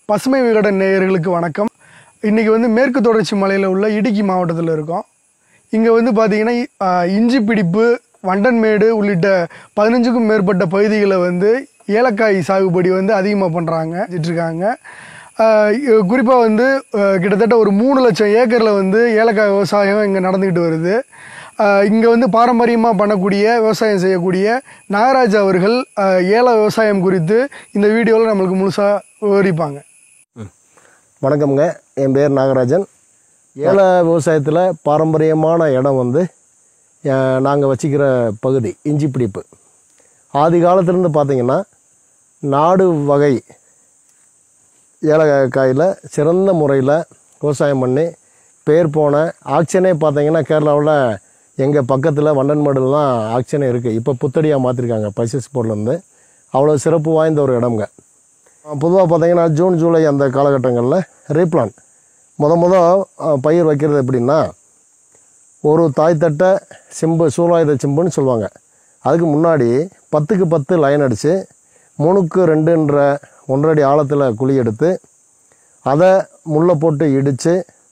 பசுமை விகடன் நேயர்களுக்கு வணக்கம் இன்றைக்கி வந்து மேற்கு தொடர்ச்சி மலையில் உள்ள இடுக்கி மாவட்டத்தில் இருக்கோம் இங்கே வந்து பார்த்தீங்கன்னா ஆஹ், இஞ்சி பிடிப்பு வண்டன்மேடு உள்ளிட்ட பதினஞ்சுக்கும் மேற்பட்ட பகுதிகளில் வந்து ஏலக்காய் சாகுபடி வந்து அதிகமாக பண்ணுறாங்க இருக்காங்க குறிப்பாக வந்து ஆஹ், கிட்டத்தட்ட ஒரு மூணு லட்சம் ஏக்கரில் வந்து ஏலக்காய் விவசாயம் இங்கே நடந்துக்கிட்டு வருது இங்கே வந்து பாரம்பரியமாக பண்ணக்கூடிய விவசாயம் செய்யக்கூடிய நாகராஜ் அவர்கள் ஆஹ், ஏல விவசாயம் குறித்து இந்த வீடியோவில் நம்மளுக்கு முழுசாக விவரிப்பாங்க வணக்கம்ங்க என் பேர் நாகராஜன் ஏல விவசாயத்தில் பாரம்பரியமான இடம் வந்து நாங்கள் வச்சுக்கிற பகுதி இஞ்சி பிடிப்பு ஆதி காலத்துலேருந்து பார்த்தீங்கன்னா நாடு வகை ஏலக்காயில் சிறந்த முறையில் விவசாயம் பண்ணி பேர் போன ஆக்ஷனே பார்த்தீங்கன்னா கேரளாவில் எங்கள் பக்கத்தில் வண்டன்மேடுலாம் ஆக்ஷனே இருக்குது இப்போ புத்தடியாக மாற்றிருக்காங்க பைசஸ் போர்ட்லேருந்து அவ்வளோ சிறப்பு வாய்ந்த ஒரு இடம்ங்க பொதுவாக பார்த்தீங்கன்னா ஜூன் ஜூலை அந்த காலகட்டங்களில் ரீப்ளான் முத முத அஹ், பயிர் வைக்கிறது எப்படின்னா ஒரு தாய்த்தட்டை செம்பு சூலாயுத செம்புன்னு சொல்லுவாங்க அதுக்கு முன்னாடி பத்துக்கு பத்து லைன் அடித்து மூணுக்கு ரெண்டுன்ற ஒன்றரை அடி ஆழத்தில் குழி எடுத்து அதை முள்ளை போட்டு இடித்து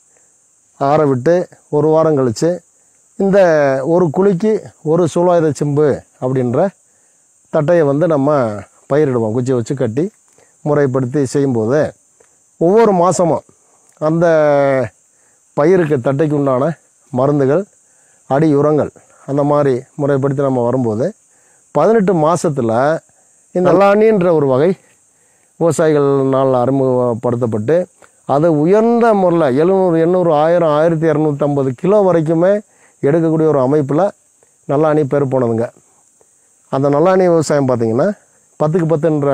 ஆற விட்டு ஒரு வாரம் கழித்து இந்த ஒரு குழிக்கு ஒரு சூலாயுத செம்பு அப்படின்ற தட்டையை வந்து நம்ம பயிரிடுவோம் குச்சி வச்சு கட்டி முறைப்படுத்தி செய்யும்போது ஒவ்வொரு மாதமும் அந்த பயிருக்கு தட்டைக்கு உண்டான மருந்துகள் அடி உரங்கள் அந்த மாதிரி முறைப்படுத்தி நம்ம வரும்போது பதினெட்டு மாதத்தில் இந்த நல்லாணின்ற ஒரு வகை விவசாயிகள்னால் அறிமுகப்படுத்தப்பட்டு அது உயர்ந்த முறையில் எழுநூறு எண்ணூறு ஆயிரம் ஆயிரத்தி இரநூத்தம்பது கிலோ வரைக்குமே எடுக்கக்கூடிய ஒரு அமைப்பில் நல்லாணி பேர் போனதுங்க அந்த நல்லாணி விவசாயம் பார்த்திங்கன்னா பத்துக்கு பத்துன்ற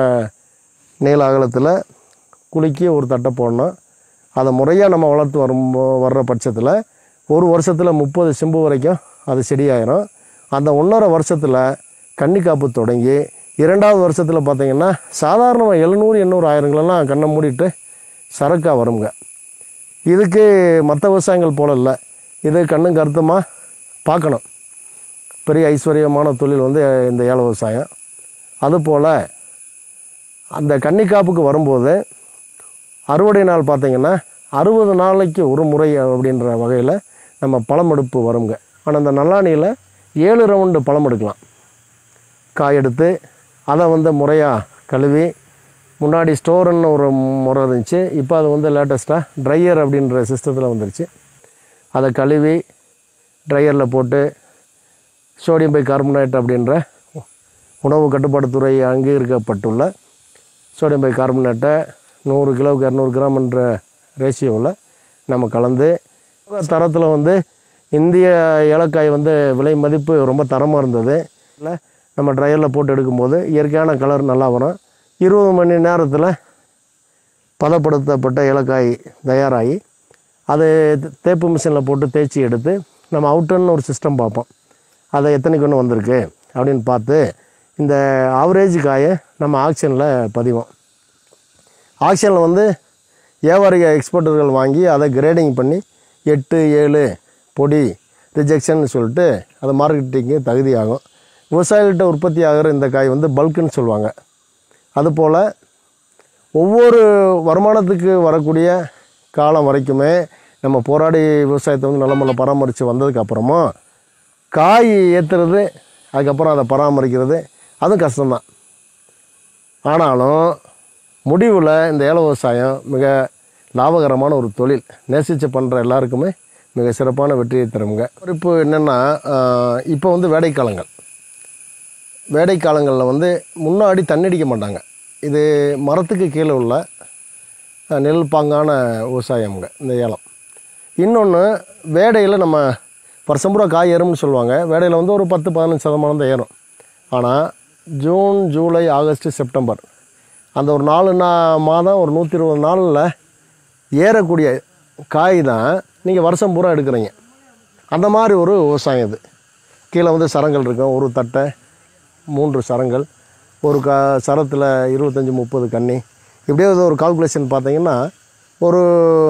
நீள அகலத்தில் குலுக்கி ஒரு தட்டை போடணும் அதை முறையாக நம்ம வளர்த்து வரும் வர்ற பட்சத்தில் ஒரு வருஷத்தில் முப்பது செம்பு வரைக்கும் அது செடியாயிரும் அந்த ஒன்றரை வருஷத்தில் கன்னிக்காப்பு தொடங்கி இரண்டாவது வருஷத்தில் பார்த்தீங்கன்னா சாதாரணமாக எழுநூறு எண்ணூறு ஆயிரங்களெல்லாம் கண்ணை மூடிட்டு சரக்காக வருங்க இதுக்கு மற்ற விவசாயங்கள் போல இல்லை இது கண்ணும் கருத்துமாக பார்க்கணும் பெரிய ஐஸ்வர்யமான தொழில் வந்து இந்த ஏல விவசாயம் அதுபோல் அந்த கன்னிக்காப்புக்கு வரும்போது அறுவடை நாள் பார்த்தீங்கன்னா அறுபது நாளைக்கு ஒரு முறை அப்படின்ற வகையில் நம்ம பழம் எடுப்பு வருங்க ஆனால் அந்த நல்லாணியில் ஏழு ரவுண்டு பழம் எடுக்கலாம் காய் எடுத்து அதை வந்து முறையாக கழுவி முன்னாடி ஸ்டோருன்னு ஒரு முறை இருந்துச்சு இப்போ அது வந்து லேட்டஸ்ட்டாக ட்ரையர் அப்படின்ற சிஸ்டத்தில் வந்துருச்சு அதை கழுவி ட்ரையரில் போட்டு சோடியம் பை கார்பனேட் அப்படின்ற உணவு கட்டுப்பாட்டுத்துறை அங்கீகரிக்கப்பட்டுள்ள சோடியம் பை கார்பனேட்டை நூறு கிலோவுக்கு இரநூறு கிராம் என்ற ரேஷியோவில் நம்ம கலந்து தரத்தில் வந்து இந்திய ஏலக்காய் வந்து விலை மதிப்பு ரொம்ப தரமாக இருந்தது இல்லை நம்ம ட்ரையரில் போட்டு எடுக்கும்போது இயற்கையான கலர் நல்லா வரும் இருபது மணி நேரத்தில் பதப்படுத்தப்பட்ட ஏலக்காய் தயாராகி அது தேப்பு மிஷினில் போட்டு தேய்ச்சி எடுத்து நம்ம அவுட்டர்னு ஒரு சிஸ்டம் பார்ப்போம் அதை எத்தனை கொண்டு வந்திருக்கு அப்படின்னு பார்த்து இந்த ஆவரேஜ் காயை நம்ம ஆக்ஷனில் பதிவோம் ஆக்ஷனில் வந்து வியாபாரி எக்ஸ்போர்ட்டர்கள் வாங்கி அதை கிரேடிங் பண்ணி எட்டு ஏழு பொடி ரிஜெக்ஷன் சொல்லிட்டு அது மார்க்கெட்டிங்கு தகுதியாகும் விவசாயிகள்கிட்ட உற்பத்தி ஆகிற இந்த காய் வந்து பல்க்குன்னு சொல்லுவாங்க அதுபோல் ஒவ்வொரு வருமானத்துக்கு வரக்கூடிய காலம் வரைக்குமே நம்ம போராடி விவசாயத்தை வந்து நல்ல முறையில் பராமரித்து வந்ததுக்கப்புறமா காய் ஏற்றுறது அதுக்கப்புறம் அதை பராமரிக்கிறது அதுவும் கஷ்டம்தான் ஆனாலும் முடிவில் இந்த ஏல விவசாயம் மிக லாபகரமான ஒரு தொழில் நேசித்து பண்ணுற எல்லாருக்குமே மிக சிறப்பான வெற்றியை தருங்க இப்போ என்னென்னா இப்போ வந்து வேடைக்காலங்கள் வேடைக்காலங்களில் வந்து முன்னாடி தண்ணடிக்க மாட்டாங்க இது மரத்துக்கு கீழே உள்ள அஹ், நெல் பாங்கான விவசாயம்ங்க இந்த ஏலம் இன்னொன்று வேடையில் நம்ம வருஷம் பூரா காய் ஏறும்னு சொல்லுவாங்க வேடையில் வந்து ஒரு பத்து பதினஞ்சு சதமானம் தான் ஏறும் ஆனால் ஜூன் ஜூலை ஆகஸ்ட் செப்டம்பர் அந்த ஒரு நாலு நா மாதம் ஒரு நூற்றி இருபது நாளில் ஏறக்கூடிய காய் தான் நீங்கள் வருஷம் பூரா எடுக்கிறீங்க அந்த மாதிரி ஒரு விவசாயம் இது கீழே வந்து சரங்கள் இருக்கும் ஒரு தட்டை மூன்று சரங்கள் ஒரு க சரத்தில் இருபத்தஞ்சி முப்பது கன்னி இப்படியே வந்து ஒரு கால்குலேஷன் பார்த்தீங்கன்னா ஒரு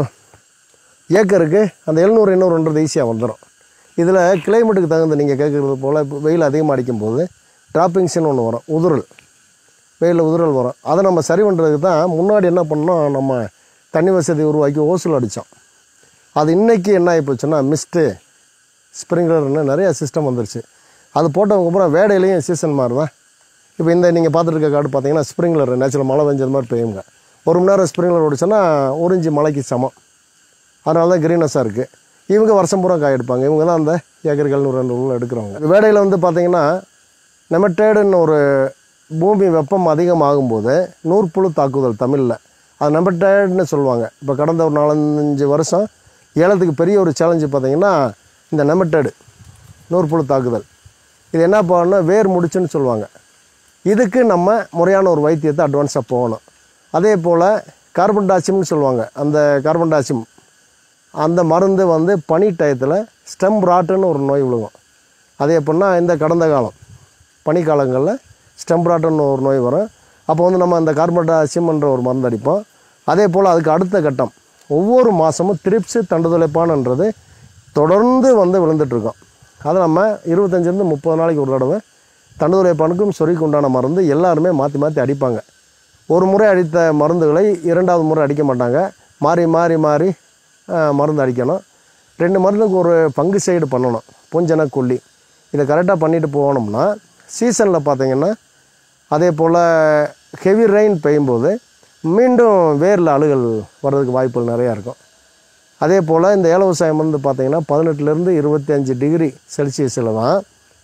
ஏக்கருக்கு அந்த எழுநூறு எண்ணூறுன்றது ஈஸியாக வந்துடும் இதில் கிளைமேட்டுக்கு தகுந்த நீங்கள் கேட்குறது போல் இப்போ வெயில் அதிகமாக அடிக்கும்போது டிராப்பிங்ஸ்னு ஒன்று வரும் உதுறல் வெயிலில் உதிரல் வரும் அதை நம்ம சரி பண்ணுறதுக்கு தான் முன்னாடி என்ன பண்ணோம் நம்ம தண்ணி வசதி உருவாக்கி ஓசூல் அடித்தோம் அது இன்னைக்கு என்ன ஆகி போச்சுன்னா மிஸ்ட்டு ஸ்ப்ரிங்க்லர்னு நிறைய சிஸ்டம் வந்துருச்சு அது போட்டவங்க அப்புறம் வேடையிலையும் சீசன் மாதிரி தான் இப்போ இந்த நீங்கள் பார்த்துட்டு இருக்க காடு பார்த்தீங்கன்னா ஸ்ப்ரிங்க்லர் நேச்சுரல் மழை பெஞ்சது மாதிரி பெய்யுங்க ஒரு மணி நேரம் ஸ்ப்ரிங்க்லர் ஓடிச்சுன்னா ஒரு இன்ச்சு மழைக்கு சமம் அதனால தான் க்ரீனஸாக இருக்குது இவங்க வருஷம் பூரா காய் எடுப்பாங்க இவங்க தான் அந்த ஏக்கர்கள் நூறு ரெண்டு உள்ள எடுக்கிறவங்க வேடையில் வந்து பார்த்தீங்கன்னா நெமட்டேடுன்னு ஒரு பூமி வெப்பம் அதிகமாகும்போது நூற்புழு தாக்குதல் தமிழில் அது நெமட்டேடுன்னு சொல்லுவாங்க இப்போ கடந்த ஒரு நாலஞ்சு வருஷம் ஏலத்துக்கு பெரிய ஒரு சேலஞ்சு பார்த்தீங்கன்னா இந்த நெமட்டேடு நூற்புழு தாக்குதல் இது என்ன பண்ணணும்னா வேர் முடிச்சுன்னு சொல்லுவாங்க இதுக்கு நம்ம முறையான ஒரு வைத்தியத்தை அட்வான்ஸாக போகணும் அதே போல் கார்பன் டாசிம்னு சொல்லுவாங்க அந்த கார்பன் டாசிம் அந்த மருந்து வந்து பனி டயத்தில் ஸ்டெம் ராட்டுன்னு ஒரு நோய் விழுகும் அது எப்படின்னா இந்த கடந்த காலம் பனிக்காலங்களில் ஸ்டெம் ராட்டுன்னு ஒரு நோய் வரும் அப்போ வந்து நம்ம அந்த கார்பன் டாசிம்ன்ற ஒரு மருந்து அடிப்போம் அதே போல் அதுக்கு அடுத்த கட்டம் ஒவ்வொரு மாதமும் திரிப்ஸு தண்டுதுளைப்பான்ன்றது தொடர்ந்து வந்து விழுந்துட்டுருக்கோம் அதை நம்ம இருபத்தஞ்சிலேருந்து முப்பது நாளைக்கு ஒரு தடவை தண்டுதுளைப்பானுக்கும் சொறிக்கு உண்டான மருந்து எல்லாருமே மாற்றி மாற்றி அடிப்பாங்க ஒரு முறை அடித்த மருந்துகளை இரண்டாவது முறை அடிக்க மாட்டாங்க மாறி மாறி மாறி ஆஹ், மருந்து அடிக்கணும் ரெண்டு மருந்துக்கு ஒரு பங்கு சைடு பண்ணணும் பூஞ்சன கொல்லி இதை கரெக்டாக பண்ணிட்டு போனோம்னா சீசனில் பார்த்தீங்கன்னா அதே போல் ஹெவி ரெயின் பெய்யும்போது மீண்டும் வேரில் அழுகல் வர்றதுக்கு வாய்ப்புகள் நிறையா இருக்கும் அதே போல் இந்த ஏல விவசாயம் வந்து பார்த்தீங்கன்னா பதினெட்டுலேருந்து இருபத்தி அஞ்சு டிகிரி செல்சியஸில் தான்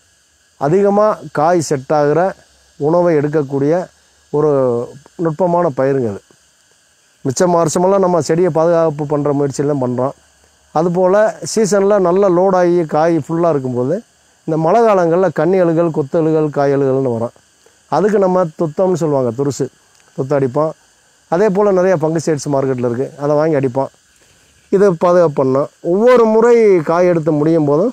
அதிகமாக காய் செட் ஆகிற உணவை எடுக்கக்கூடிய ஒரு நுட்பமான பயிருங்க அது மிச்சம் வருஷமெல்லாம் நம்ம செடியை பாதுகாப்பு பண்ணுற முயற்சியில் தான் பண்ணுறோம் அதுபோல் சீசனில் நல்ல லோடாகி காய் ஃபுல்லாக இருக்கும்போது இந்த மழை காலங்களில் கன்னி அழுகல் கொத்து அழுகல் காய் அழுகல்னு வரும் அதுக்கு நம்ம துத்தம்னு சொல்லுவாங்க துருசு துத்தம் அடிப்போம் அதே போல் நிறைய பங்கு சைட்ஸ் மார்க்கெட்டில் இருக்குது அதை வாங்கி அடிப்போம் இதை பாதுகாப்பு பண்ணோம் ஒவ்வொரு முறை காய் எடுத்து முடியும் போதும்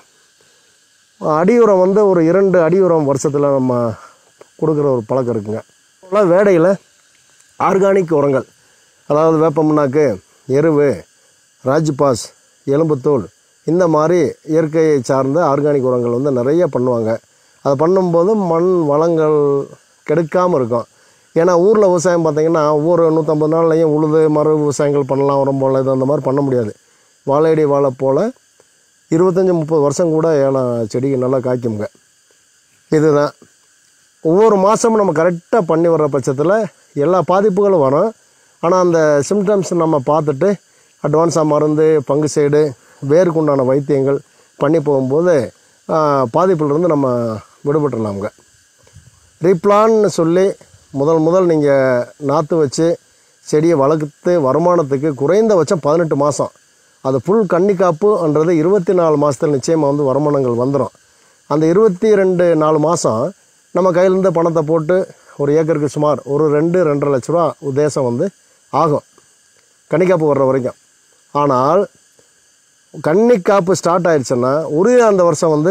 அடியுரம் வந்து ஒரு இரண்டு அடியுரம் வருஷத்தில் நம்ம கொடுக்குற ஒரு பழக்கம் இருக்குங்க இப்போலாம் வேடையில் ஆர்கானிக் உரங்கள் அதாவது வேப்ப முன்னாக்கு எருவு ராஜ்பாஸ் எலும்புத்தூள் இந்த மாதிரி இயற்கையை சார்ந்த ஆர்கானிக் உரங்கள் வந்து நிறைய பண்ணுவாங்க அதை பண்ணும்போது மண் வளங்கள் கெடுக்காமல் இருக்கும் ஏன்னா ஊரில் விவசாயம் பார்த்தீங்கன்னா ஒவ்வொரு நூற்றம்பது நாள்லையும் உழுது மறு விவசாயங்கள் பண்ணலாம் உரம் போல் இது அந்த மாதிரி பண்ண முடியாது வாழையடி வாழை போல் இருபத்தஞ்சி முப்பது வருஷம் கூட ஏலம் செடிக்கு நல்லா காய்க்குங்க இதுதான் ஒவ்வொரு மாதமும் நம்ம கரெக்டாக பண்ணி வர்ற பட்சத்தில் எல்லா பாதிப்புகளும் வரும் ஆனால் அந்த சிம்டம்ஸ் நம்ம பார்த்துட்டு அட்வான்ஸாக மருந்து பங்கு சைடு வேருக்கு உண்டான வைத்தியங்கள் பண்ணி போகும்போது ஆஹ், பாதிப்புலேருந்து நம்ம விடுபட்டுடலாமுங்க ரீப்ளான்னு சொல்லி முதல் முதல் நீங்கள் நாற்று வச்சு செடியை வளர்த்து வருமானத்துக்கு குறைந்தபட்சம் பதினெட்டு மாதம் அது ஃபுல் கன்னிக்காப்புன்றது இருபத்தி நாலு மாதத்தில் நிச்சயமாக வந்து வருமானங்கள் வந்துடும் அந்த இருபத்தி ரெண்டு நாலு மாதம் நம்ம கையிலேருந்து பணத்தை போட்டு ஒரு ஏக்கருக்கு சுமார் ஒரு ரெண்டு ரெண்டரை லட்ச ரூபா உத்தேசம் வந்து ஆகும் கன்னிக்காப்பு வர்ற வரைக்கும் ஆனால் கன்னிக்காப்பு ஸ்டார்ட் ஆயிடுச்சுன்னா உறுதியாக அந்த வருஷம் வந்து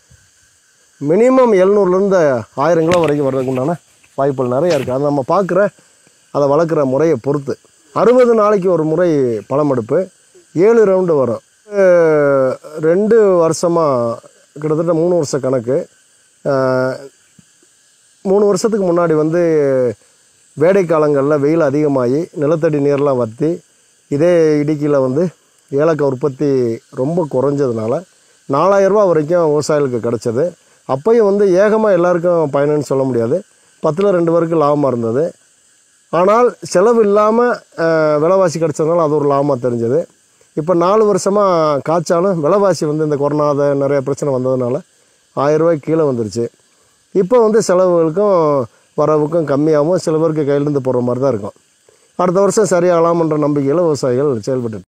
மினிமம் எழுநூறுலேருந்து ஆயிரம் கிலோ வரைக்கும் வர்றதுக்கு உண்டான வாய்ப்புகள் நிறைய இருக்குது அதை நம்ம பார்க்குற அதை வளர்க்குற முறையை பொறுத்து அறுபது நாளைக்கு ஒரு முறை பழமெடுப்பு ஏழு ரவுண்டு வரும் அஹ் ரெண்டு வருஷமாக கிட்டத்தட்ட மூணு வருஷ கணக்கு அஹ் மூணு வருஷத்துக்கு முன்னாடி வந்து வேடை காலங்களில் வெயில் அதிகமாகி நிலத்தடி நீர்லாம் வற்றி இதே இடுக்கியில் வந்து ஏலக்காய் உற்பத்தி ரொம்ப குறைஞ்சதுனால நாலாயிரரூபா வரைக்கும் விவசாயிகளுக்கு கிடச்சது அப்பையும் வந்து ஏகமாக எல்லாருக்கும் பயனுன்னு சொல்ல முடியாது பத்தில் ரெண்டு பேருக்கு லாபமாக இருந்தது ஆனால் செலவு இல்லாமல் விலைவாசி கிடச்சதுனால அது ஒரு லாபமாக தெரிஞ்சது இப்போ நாலு வருஷமாக காய்ச்சாலும் விலைவாசி வந்து இந்த கொரோனா நிறைய பிரச்சனை வந்ததுனால ஆயிரம் ரூபாய்க்கு கீழே வந்துருச்சு இப்போ வந்து செலவுகளுக்கும் வரவுக்கும் கம்மியாகவும் சில பேருக்கு கையிலேருந்து போடுற மாதிரி தான் இருக்கும் அடுத்த வருஷம் சரியாகலாம்ன்ற நம்பிக்கையில் விவசாயிகள் செயல்பட்டு